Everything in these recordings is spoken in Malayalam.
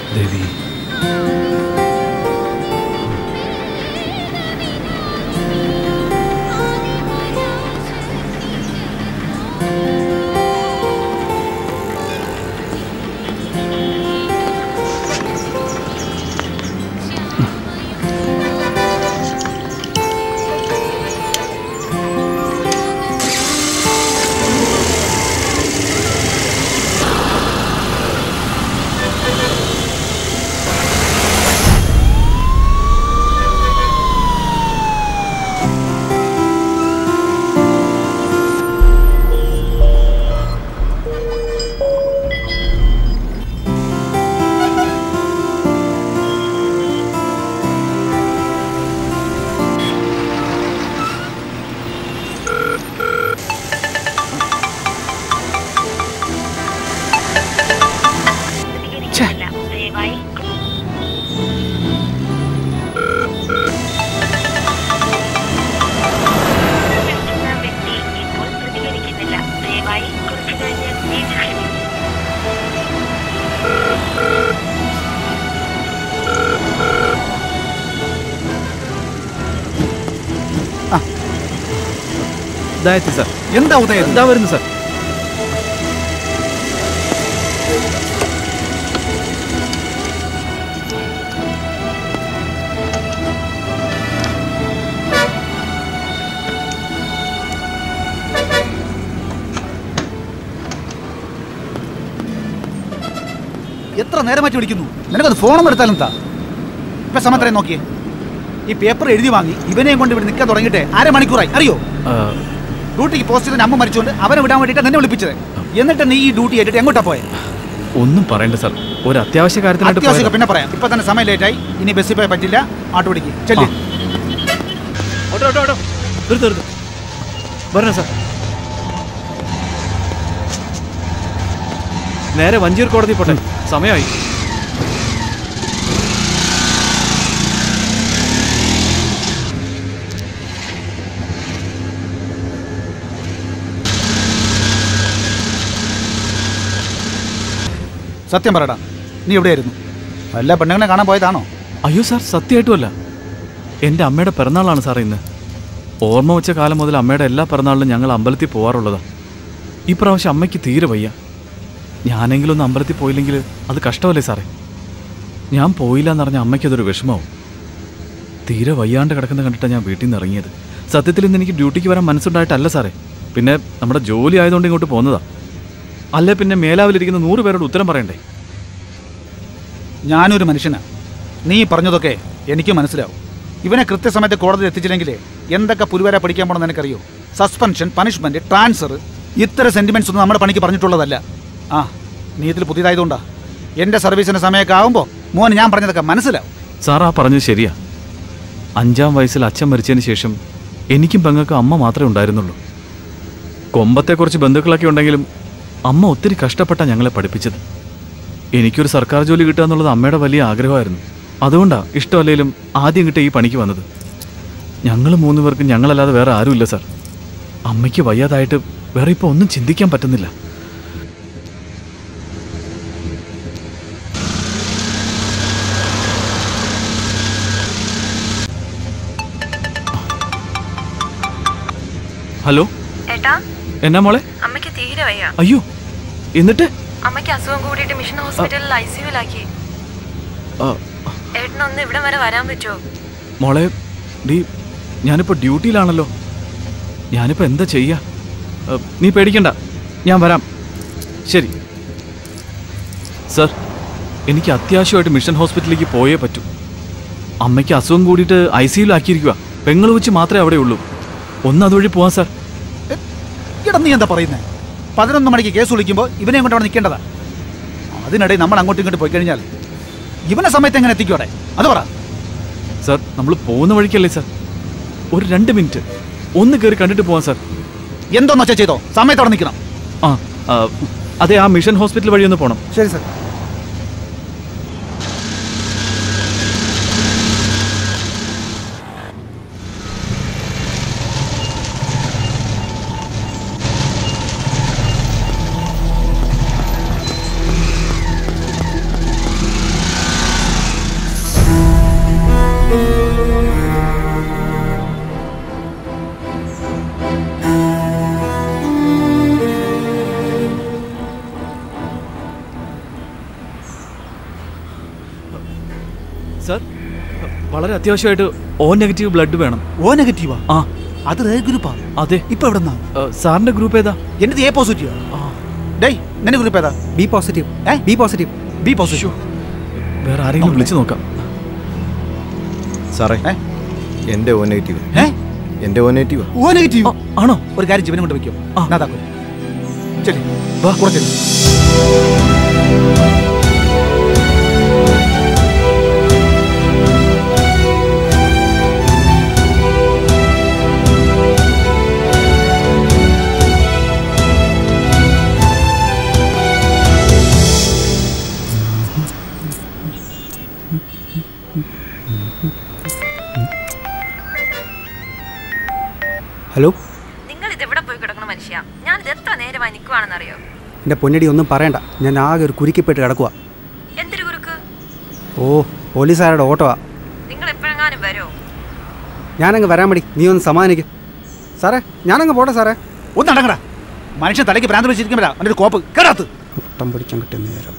ദേവി ഇതായെത്തി സാർ എന്താ ഉദയത് എന്താ വരുന്നു സാർ എത്ര നേരം മാറ്റി വിളിക്കുന്നു നിനക്കത് ഫോണൊന്നും എടുത്താലും എന്താ ഇപ്പൊ സമത്രയും നോക്കിയേ ഈ പേപ്പർ എഴുതി വാങ്ങി ഇവനെയും കൊണ്ട് ഇവിടെ നിൽക്കാൻ തുടങ്ങിയിട്ട് അര മണിക്കൂറായി അറിയോ ആ, ഡ്യൂട്ടിക്ക് പോസ്റ്റ് ചെയ്ത അമ്മ മരിച്ചുകൊണ്ട് അവനെ വിടാൻ വേണ്ടിയിട്ട് നിന്നെ വിളിപ്പിച്ചത് എന്നിട്ട് നീ ഈ ഡ്യൂട്ടി ഏറ്റിട്ട് എങ്ങോട്ടാ പോയെ ഒന്നും പറയണ്ട സാർ ഒരു അത്യാവശ്യ കാര്യത്തിനായിട്ട് അത്യാവശ്യം പോയതാ. പിന്നെ പറയാം ഇപ്പൊ തന്നെ സമയം ലേറ്റായി ഇനി ബസ്സിൽ പോയാൽ പറ്റില്ല ആട്ടോ പിടിക്ക് ചെല്ലി ഓട്ടോ ഓട്ടോ ഓട്ടോ നിർത്ത് നിർത്ത് വരണേ സാർ നേരെ വഞ്ചിയൂർ കോടതി പോട്ടെ സമയമായി സത്യം പറയടാ നീ എവിടെയായിരുന്നു വല്ല പെണ്ണുങ്ങളെ കാണാൻ പോയതാണോ അയ്യോ സാർ സത്യമായിട്ടുമല്ല എൻ്റെ അമ്മയുടെ പിറന്നാളാണ് സാർ ഇന്ന് ഓർമ്മ വെച്ച കാലം മുതൽ അമ്മയുടെ എല്ലാ പിറന്നാളിലും ഞങ്ങൾ അമ്പലത്തിൽ പോകാറുള്ളതാ ഈ പ്രാവശ്യം അമ്മയ്ക്ക് തീരെ വയ്യ ഞാനെങ്കിലും ഒന്ന് അമ്പലത്തിൽ പോയില്ലെങ്കിൽ അത് കഷ്ടമല്ലേ സാറേ ഞാൻ പോയില്ല എന്ന് പറഞ്ഞാൽ അമ്മയ്ക്ക് അതൊരു വിഷമവും തീരെ വയ്യാണ്ട് കിടക്കുന്ന കണ്ടിട്ടാണ് ഞാൻ വീട്ടിൽ നിന്ന് ഇറങ്ങിയത് സത്യത്തിൽ ഇന്ന് എനിക്ക് ഡ്യൂട്ടിക്ക് വരാൻ മനസ്സുണ്ടായിട്ടല്ല സാറേ പിന്നെ നമ്മുടെ ജോലി ആയതുകൊണ്ട് ഇങ്ങോട്ട് പോകുന്നതാ അല്ലേ പിന്നെ മേലാവിലിരിക്കുന്ന നൂറ് പേരോട് ഉത്തരം പറയണ്ടേ ഞാനൊരു മനുഷ്യനാ നീ പറഞ്ഞതൊക്കെ എനിക്ക് മനസ്സിലാവും ഇവനെ കൃത്യസമയത്ത് കോടതി എത്തിച്ചില്ലെങ്കിൽ എന്തൊക്കെ പുരുവര പഠിക്കാൻ പോണെന്ന് എനിക്കറിയോ സസ്പെൻഷൻ പണിഷ്മെന്റ് ട്രാൻസ്ഫർ ഇത്തരം സെന്റിമെന്റ്സ് ഒന്നും നമ്മുടെ പണിക്ക് പറഞ്ഞിട്ടുള്ളതല്ല ആ നീ ഇതിൽ പുതിയതായതുകൊണ്ടാ എന്റെ സർവീസിന്റെ സമയമൊക്കെ ആകുമ്പോൾ മോൻ ഞാൻ പറഞ്ഞതൊക്കെ മനസ്സിലാവും സാർ ആ പറഞ്ഞത് ശരിയാ അഞ്ചാം വയസ്സിൽ അച്ഛൻ മരിച്ചതിന് ശേഷം എനിക്കും പെങ്ങൾക്കും അമ്മ മാത്രമേ ഉണ്ടായിരുന്നുള്ളൂ കൊമ്പത്തെ കുറച്ച് ബന്ധുക്കളൊക്കെ ഉണ്ടെങ്കിലും അമ്മ ഒത്തിരി കഷ്ടപ്പെട്ട ഞങ്ങളെ പഠിപ്പിച്ചത് എനിക്കൊരു സർക്കാർ ജോലി കിട്ടുക എന്നുള്ളത് അമ്മയുടെ വലിയ ആഗ്രഹമായിരുന്നു അതുകൊണ്ടാ ഇഷ്ടമല്ലെങ്കിലും ആദ്യം കിട്ടിയ ഈ പണിക്ക് വന്നത് ഞങ്ങൾ മൂന്ന് പേർക്ക് ഞങ്ങളല്ലാതെ വേറെ ആരുമില്ല സാർ അമ്മയ്ക്ക് വയ്യാതായിട്ട് വേറെ ഇപ്പോൾ ഒന്നും ചിന്തിക്കാൻ പറ്റുന്നില്ല ഹലോ ഏട്ടാ എന്നാ മോളെ അമ്മയ്ക്ക് തീരെ വയ്യ അയ്യോ എന്നിട്ട് അമ്മയ്ക്ക് അസുഖം കൂടിയിട്ട് മിഷൻ ഹോസ്പിറ്റലിൽ ഐ സിയുലാക്കി ആ, ഏട്ടനൊന്ന് ഇവിടം വരെ വരാൻ പറ്റുമോ മോളെ ഡീ ഞാനിപ്പോൾ ഡ്യൂട്ടിയിലാണല്ലോ ഞാനിപ്പോൾ എന്താ ചെയ്യാ ആ, നീ പേടിക്കണ്ട ഞാൻ വരാം ശരി സർ എനിക്ക് അത്യാവശ്യമായിട്ട് മിഷൻ ഹോസ്പിറ്റലിലേക്ക് പോയേ പറ്റൂ അമ്മയ്ക്ക് അസുഖം കൂടിയിട്ട് ഐ സിയിലാക്കിയിരിക്കുക പെങ്ങൾ വെച്ച് മാത്രമേ അവിടെ ഉള്ളൂ ഒന്ന് അതുവഴി പോവാം സാർ ഇടം നീ എന്താ പറയുന്നത് പതിനൊന്ന് മണിക്ക് കേസ് വിളിക്കുമ്പോൾ ഇവനെ കൊണ്ട് അവിടെ നിൽക്കേണ്ടതാ അതിനിടയിൽ നമ്മൾ അങ്ങോട്ടും ഇങ്ങോട്ട് പോയി കഴിഞ്ഞാൽ ഇവനെ സമയത്ത് എങ്ങനെ എത്തിക്കോടെ അത് പറ സാർ നമ്മൾ പോകുന്ന വഴിക്കല്ലേ സാർ ഒരു രണ്ട് മിനിറ്റ് ഒന്ന് കയറി കണ്ടിട്ട് പോവാം സാർ എന്തോന്ന് വെച്ചാൽ ചെയ്തോ സമയത്ത് അവിടെ നിൽക്കണം ആ ആ, അതെ ആ മിഷൻ ഹോസ്പിറ്റൽ വഴി ഒന്ന് പോകണം ശരി സർ സാർ വളരെ അത്യാവശ്യമായിട്ട് ഓ നെഗറ്റീവ് ബ്ലഡ് വേണം ഓ നെഗറ്റീവാ ആ അത് റേ ഗ്രൂപ്പാ അതെ ഇപ്പൊ എവിടെന്നാ ഏ, സാറിന്റെ ഗ്രൂപ്പ് ഏതാ എന്റെ എ പോസിറ്റീവാ ഡേയ് നിന്റെ ഗ്രൂപ്പ് ഏതാ ബി പോസിറ്റീവ് ഏ? ബി പോസിറ്റീവ് ബി പോസിറ്റീവ് വേറെ ആരെങ്കിലും വിളിച്ചു നോക്കാം സാറേ ഏ? എൻ്റെ ഓ നെഗറ്റീവ് ഏ എൻ്റെ ഓ നെഗറ്റീവ് ഓ നെഗറ്റീവ് ആ, ആണോ ഒരു കാര്യം ജീവനെ കൊണ്ട് വെക്കും ആ. നാതാക്കോ ചെല്ലി വാ. കൂടെ ചെല്ലി ഹലോ നിങ്ങൾ ഇതെവിടെ പോയി കിടക്കണ മനുഷ്യ ഞാൻ ഇത് എത്ര നേരമായി നിൽക്കുവാണെന്നറിയോ എൻ്റെ പൊന്നടി ഒന്നും പറയണ്ട ഞാൻ ആകെ ഒരു കുരുക്കിപ്പെട്ട് കിടക്കുക എന്തൊരു കുറുക്ക് ഓ പോലീസുകാരുടെ ഓട്ടോവാ നിങ്ങൾ എപ്പോഴെങ്ങാനും വരോ ഞാനങ്ങ് വരാൻ മതി നീ ഒന്ന് സമാധാനിക്ക് സാറേ ഞാനങ്ങ് പോട്ടെ സാറേ ഒന്ന് അടങ്ങടാ മനുഷ്യൻ തലയ്ക്ക് ഭ്രാന്ത് വെച്ചിരിക്കുമ്പോഴാ അവൻ്റെ ഒരു കോപ്പ് കേടാത്ത് മുട്ടം പിടിച്ചാൻ കിട്ടുന്ന നേരം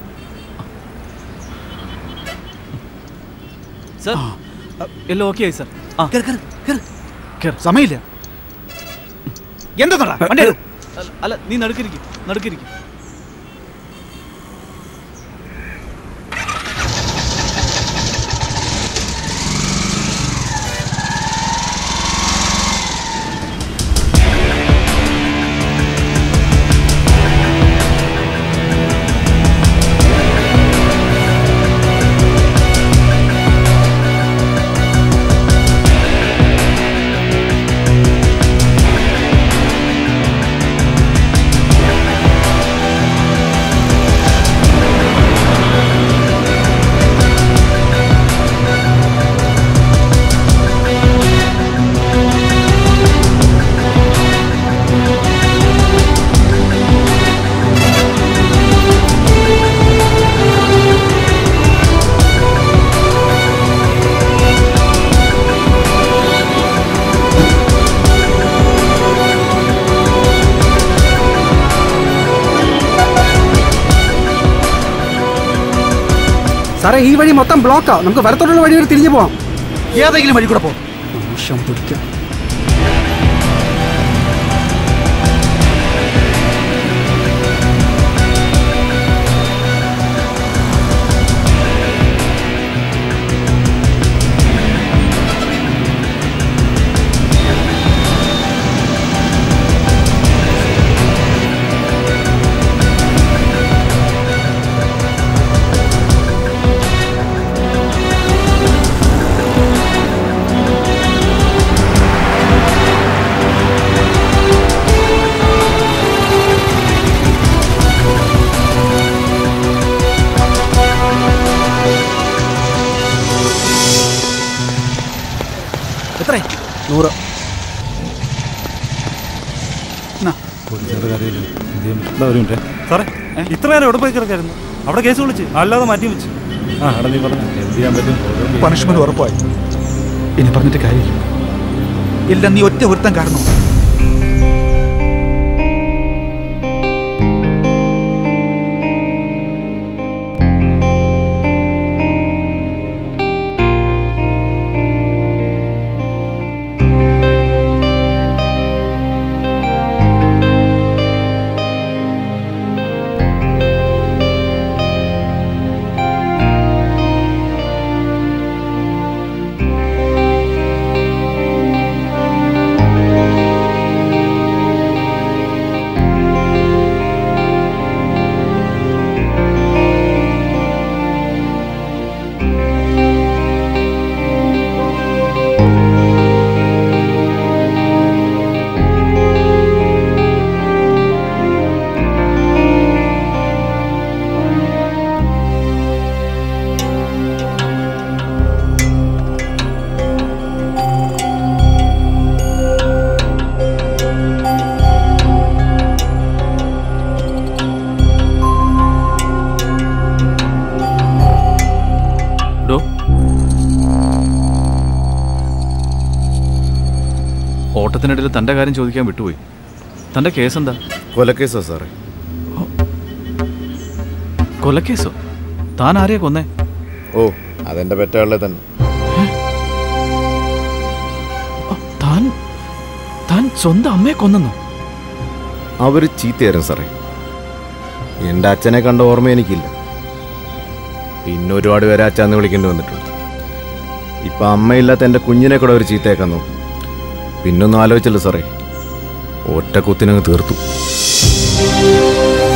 സാർ എല്ലാം ഓക്കെ ആയി സാർ ആ കേറ്, കേറ്, കേറ്. കേറ്. സമയമില്ല എന്തെന്നാടാ വണ്ടി എടു. അല്ല, അല്ല നീ നടുക്കിരിക്കും നടുക്കിരിക്കും സാറേ ഈ വഴി മൊത്തം ബ്ലോക്കാ നമുക്ക് വരത്തോട്ടുള്ള വഴി വരെ തിരിഞ്ഞു പോവാം ഏതെങ്കിലും വഴി കൂടെ പോ നിമിഷം പിടിക്കാം എത്രേ നൂറ് എന്നാ, സാറേ ഇത്ര നേരം എവിടെ പോയി കിടക്കായിരുന്നു അവിടെ കേസ് വിളിച്ച് അല്ലാതെ മാറ്റി വെച്ച് ആ അവിടെ നീ പറഞ്ഞു എന്ത് ചെയ്യാൻ പറ്റും പണിഷ്മെന്റ് ഉറപ്പായി ഇനി പറഞ്ഞിട്ട് കാര്യമില്ല എല്ലാം നീ ഒറ്റ ഒരുത്തം കാരണം ഡോ ഓട്ടത്തിനിടയിൽ തൻ്റെ കാര്യം ചോദിക്കാൻ വിട്ടുപോയി തൻ്റെ കേസ് എന്താ കൊലക്കേസോ സാറേ കൊലക്കേസോ താൻ ആരെയാ കൊന്നേ ഓ അതെൻ്റെ പെറ്റാളെ തന്നെ താൻ താൻ സ്വന്തം അമ്മയെ കൊന്നെന്നോ അവർ ചീത്തയായിരുന്നു സാറേ എൻ്റെ അച്ഛനെ കണ്ട ഓർമ്മ എനിക്കില്ല പിന്നെ ഒരുപാട് പേരെ അച്ഛന്ന് വിളിക്കേണ്ടി വന്നിട്ടുണ്ട് ഇപ്പം അമ്മയില്ലാത്ത എൻ്റെ കുഞ്ഞിനെ കൂടെ ഒരു ചീത്തയാക്കാൻ നോക്കും പിന്നൊന്നും ആലോചിച്ചല്ലോ സാറേ ഒറ്റ കുത്തിനങ്ങ് തീർത്തു